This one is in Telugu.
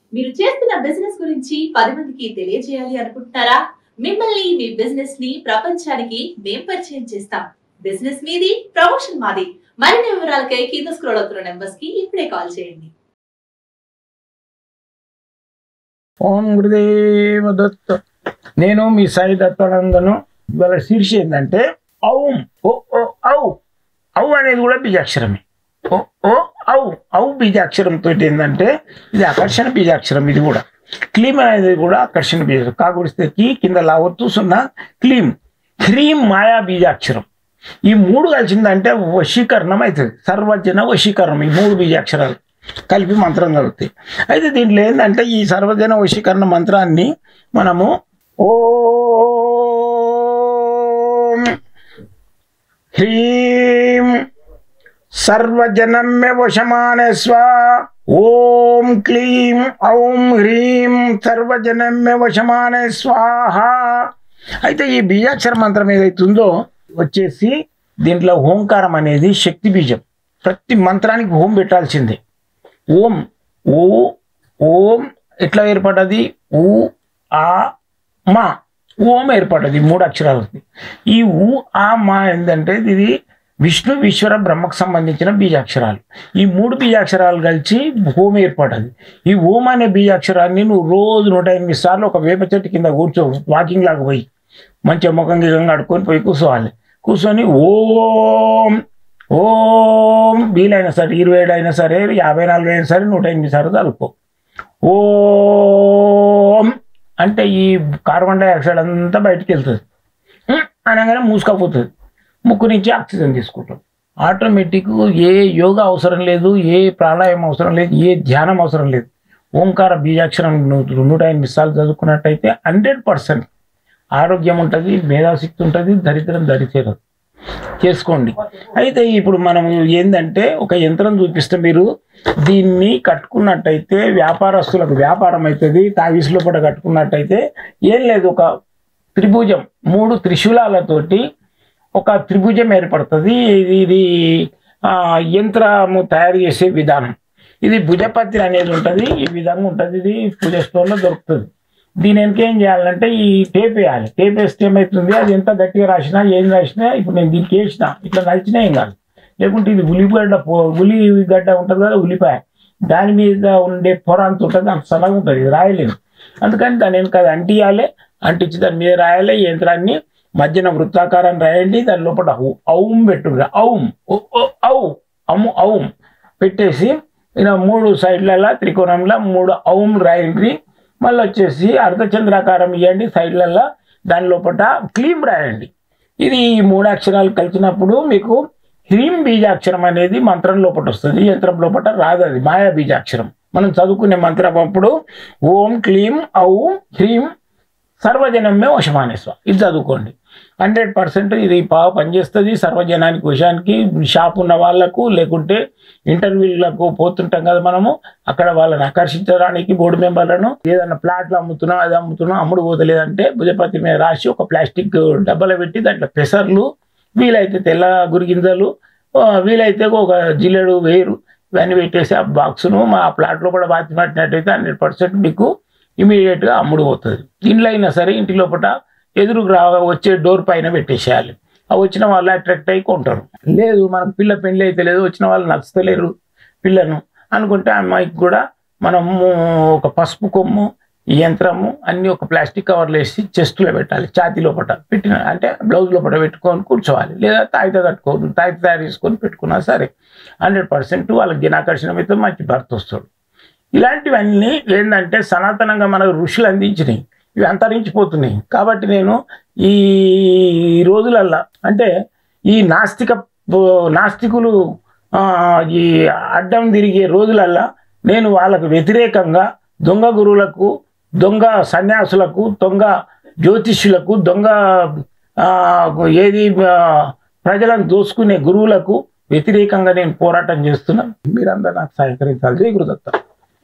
మీరు చేస్తున్న బిజినెస్ గురించి పది మందికి తెలియజేయాలి అనుకుంటున్నారా మిమ్మల్ని మీ బిజినెస్ ని ప్రపంచానికి మేం పరిచయం చేస్తాం బిజినెస్ మీది ప్రమోషన్ మాది మరిన్ని వివరాలకై కింద స్క్రోల్ అవుతున్న నెంబర్స్ కి ఇప్పుడే కాల్ చేయండి ఓం గురుదేవ దత్త నేను మీ సాయి దత్తానందను ఇవాళ శీర్షి ఏంటంటే ఔం ఓ ఓ ఔ ఔ అనేది కూడా బీజాక్షరమే ఓ ఓ ఔ ఔ బీజాక్షరంతో ఏంటంటే ఇది ఆకర్షణ బీజాక్షరం ఇది కూడా క్లీమ్ అనేది కూడా ఆకర్షణ బీజాక్షరం కాకుడిస్తే కీ కింద లావత్తు సున్నా క్లీమ్ హ్రీం మాయా బీజాక్షరం ఈ మూడు కలిసిందంటే వశీకరణం అవుతుంది సర్వజన వశీకరణం ఈ మూడు బీజాక్షరాలు కలిపి మంత్రం చదువుతాయి అయితే దీంట్లో ఏంటంటే ఈ సర్వజన వశీకరణ మంత్రాన్ని మనము ఓం హ్రీం సర్వజనమ్య వశమాన స్వ ఓం క్లీం ఔం హ్రీం సర్వజనమ్య వశమాన స్వాహ అయితే ఈ బీజాక్షర మంత్రం ఏదైతే ఉందో వచ్చేసి దీంట్లో ఓంకారం అనేది శక్తి బీజం ప్రతి మంత్రానికి ఓం పెట్టాల్సిందే ఓం ఓ ఓం ఎట్లా ఏర్పడ్డది ఊ ఆ మా ఓం ఏర్పడ్డది ఈ మూడు అక్షరాలు ఉంది. ఈ ఊ ఆ మా ఏంటంటే ఇది విష్ణు ఈశ్వర బ్రహ్మకు సంబంధించిన బీజాక్షరాలు ఈ మూడు బీజాక్షరాలు కలిసి ఓం ఏర్పడ్డది ఈ ఓం అనే బీజాక్షరాన్ని నువ్వు రోజు నూట ఎనిమిది సార్లు ఒక వేప చెట్టు కింద కూర్చో వాకింగ్ లాగా పోయి మంచిగా ముఖం గిగంగా అడుకొని పోయి కూర్చోవాలి కూర్చొని ఓం ఓం వీలైనా సరే ఇరవై ఏడు అయినా సరే యాభై నాలుగు అయినా సరే నూట ఎనిమిది సార్లు చదువుకో ఓం అంటే ఈ కార్బన్ డైఆక్సైడ్ అంతా బయటికి వెళ్తుంది ఉమ్, అనగానే మూసుకపోతుంది ముక్కు నుంచి ఆక్సిజన్ తీసుకుంటాం ఆటోమేటిక్ ఏ యోగా అవసరం లేదు ఏ ప్రాణాయామం అవసరం లేదు ఏ ధ్యానం అవసరం లేదు ఓంకార బీజాక్షరం ను- నూట ఎనిమిది సార్లు చదువుకున్నట్టయితే హండ్రెడ్ పర్సెంట్ ఆరోగ్యం ఉంటుంది మేధాశక్తి ఉంటుంది దరిద్రం దరిచేరదు చేసుకోండి అయితే ఇప్పుడు మనం ఏంటంటే ఒక యంత్రం చూపిస్తే మీరు దీన్ని కట్టుకున్నట్టయితే వ్యాపారస్తులకు వ్యాపారం అవుతుంది తావిస్ లోపల కట్టుకున్నట్టయితే ఏం లేదు ఒక త్రిభుజం మూడు త్రిశూలాలతోటి ఒక త్రిభుజం ఏర్పడుతుంది ఇది ఇది ఆ, యంత్రము తయారు చేసే విధానం ఇది భుజపత్రి అనేది ఉంటుంది ఈ విధంగా ఉంటుంది ఇది పూజ స్టోర్లో దొరుకుతుంది దీని వెనక ఏం చేయాలంటే ఈ టేప్ వేయాలి టేప్ వేస్తే ఏమవుతుంది అది ఎంత గట్టిగా రాసినా ఏం రాసినా ఇప్పుడు నేను దీనికి వేసిన ఇట్లా నలిచినా ఏం కాదు లేకుంటే ఇది ఉల్లిగడ్డ పో- ఉల్లిగడ్డ ఉంటుంది కదా ఉల్లిపాయ దాని మీద ఉండే పొర అంత ఉంటుంది అంత సన్నగా ఉంటుంది ఇది రాయలేము అందుకని దాని వెనక అది అంటియాలి అంటించి దాని మీద రాయాలి ఈ యంత్రాన్ని మధ్యన వృత్తాకారం రాయండి దాని లోపల ఔ- ఔం పెట్టుకురా ఔం ఓ- ఓ- ఔ అము ఔం పెట్టేసి ఇలా మూడు సైడ్లలో త్రికోణంలో మూడు ఔం రాయండి మళ్ళీ వచ్చేసి అర్ధచంద్రాకారం ఇవ్వండి సైడ్లలో దాని లోపల క్లీమ్ రాయండి ఇది ఈ మూడు అక్షరాలు కలిసినప్పుడు మీకు హ్రీం బీజాక్షరం అనేది మంత్రం లోపల వస్తుంది యంత్రం లోపల రాదు అది మాయా బీజాక్షరం మనం చదువుకునే మంత్రం అప్పుడు ఓం క్లీం ఔ హ్రీం సర్వజనమే వశమానేశ్వ ఇది చదువుకోండి హండ్రెడ్ పర్సెంట్ ఇది బాగా పనిచేస్తుంది సర్వజనానికి వశానికి షాప్ ఉన్న వాళ్ళకు లేకుంటే ఇంటర్వ్యూలకు పోతుంటాం కదా మనము అక్కడ వాళ్ళని ఆకర్షించడానికి బోర్డు మెంబర్లను ఏదైనా ప్లాట్లు అమ్ముతున్నాం అది అమ్ముతున్నాం అమ్ముడు పోతలేదంటే భుజపతి మీద రాసి ఒక ప్లాస్టిక్ డబ్బాలో పెట్టి దాంట్లో పెసర్లు వీలైతే తెల్ల గురిగింజలు ఆ, వీలైతే ఒక జిల్లెడు వేరు ఇవన్నీ పెట్టేసి ఆ బాక్స్ను మా ప్లాట్లో కూడా బాతి పట్టినట్టయితే హండ్రెడ్ పర్సెంట్ మీకు ఇమీడియట్గా అమ్ముడు పోతుంది ఇంట్లో అయినా సరే ఇంటి లోపల ఎదురు రా వచ్చే డోర్ పైన పెట్టేసేయాలి ఆ వచ్చిన వాళ్ళు అట్రాక్ట్ అయ్యి కొంటారు లేదు మనకు పిల్ల పెళ్ళి అయితే లేదు వచ్చిన వాళ్ళు నచ్చతలేరు పిల్లను అనుకుంటే ఆ అమ్మాయికి కూడా మనము ఒక పసుపు కొమ్ము ఈ యంత్రము అన్ని ఒక ప్లాస్టిక్ కవర్లు వేసి చెస్ట్లో పెట్టాలి ఛాతీ లోపల పెట్టిన అంటే బ్లౌజ్ లోపల పెట్టుకొని కూర్చోవాలి లేదా తాయిత కట్టుకోవాలి తాయిత తయారు చేసుకొని పెట్టుకున్నా సరే హండ్రెడ్ పర్సెంట్ వాళ్ళకి దినాకర్షణ అయితే మంచి భర్త వస్తాడు ఇలాంటివన్నీ ఏంటంటే సనాతనంగా మనకు ఋషులు అందించినాయి ఇవి అంతరించిపోతున్నాయి కాబట్టి నేను ఈ రోజులల్లా అంటే ఈ నాస్తిక నాస్తికులు ఆ, ఈ అడ్డం తిరిగే రోజులల్లా నేను వాళ్ళకు వ్యతిరేకంగా దొంగ గురువులకు దొంగ సన్యాసులకు దొంగ జ్యోతిష్యులకు దొంగ ఆ, ఏది ఆ, ప్రజలను దోసుకునే గురువులకు వ్యతిరేకంగా నేను పోరాటం చేస్తున్నా మీరందరూ నాకు సహకరించాలి జై గురుదత్త